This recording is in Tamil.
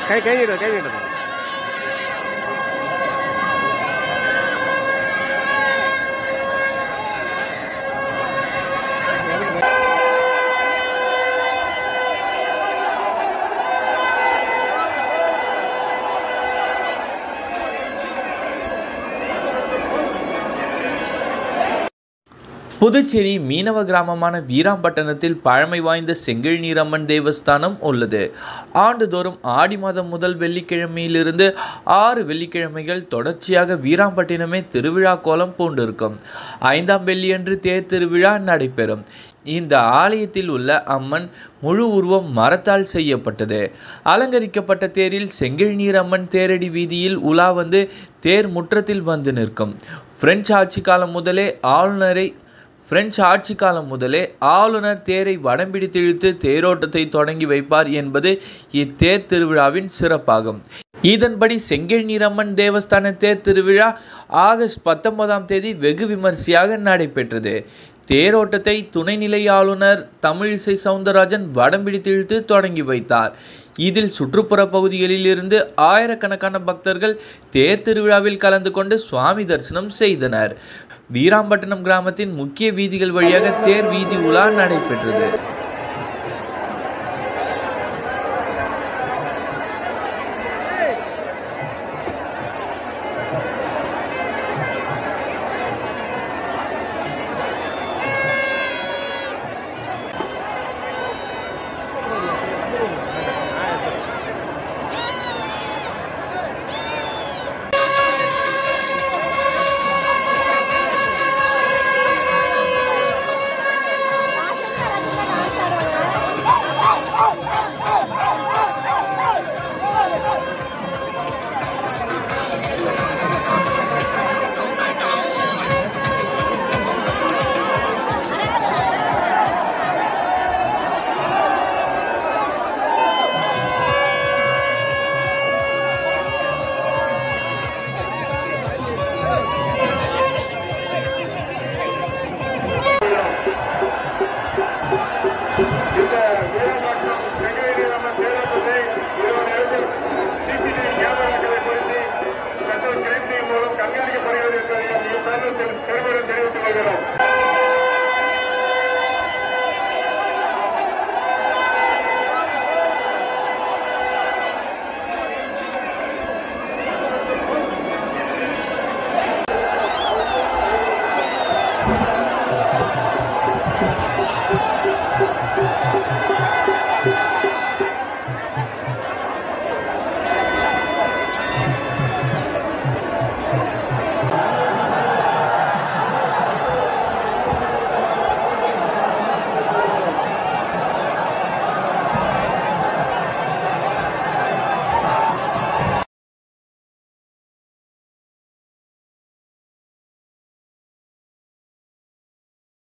கை கை நீட்டு கை நீட்டு புதுச்சேரி மீனவ கிராமமான வீராம்பட்டினத்தில் பழமை வாய்ந்த செங்கல் நீரம்மன் தேவஸ்தானம் உள்ளது ஆண்டுதோறும் ஆடி மாதம் முதல் வெள்ளிக்கிழமையிலிருந்து ஆறு வெள்ளிக்கிழமைகள் தொடர்ச்சியாக வீராம்பட்டினமே திருவிழா கோலம் பூண்டிருக்கும் ஐந்தாம் வெள்ளியன்று தேர் திருவிழா நடைபெறும் இந்த ஆலயத்தில் உள்ள அம்மன் முழு உருவம் மரத்தால் செய்யப்பட்டது அலங்கரிக்கப்பட்ட தேரில் செங்கல் நீரம்மன் தேரடி வீதியில் உலா வந்து தேர் முற்றத்தில் வந்து நிற்கும் பிரெஞ்சு ஆட்சி காலம் முதலே ஆளுநரை பிரெஞ்சு ஆட்சி காலம் முதலே ஆளுநர் தேரை வடம்பிடித்து இழுத்து தேரோட்டத்தை தொடங்கி வைப்பார் என்பது இத்தேர் திருவிழாவின் சிறப்பாகும் இதன்படி செங்கல் நீரம்மன் தேவஸ்தான தேர் திருவிழா ஆகஸ்ட் பத்தொன்பதாம் தேதி வெகு விமரிசையாக நடைபெற்றது தேரோட்டத்தை துணைநிலை ஆளுநர் தமிழிசை சவுந்தரராஜன் வடம்பிடித்து இழுத்து தொடங்கி வைத்தார் இதில் சுற்றுப்புற பகுதிகளில் இருந்து ஆயிரக்கணக்கான பக்தர்கள் தேர் திருவிழாவில் கலந்து கொண்டு சுவாமி தரிசனம் செய்தனர் வீராம்பட்டினம் கிராமத்தின் முக்கிய வீதிகள் வழியாக தேர் வீதி உலா நடைபெற்றது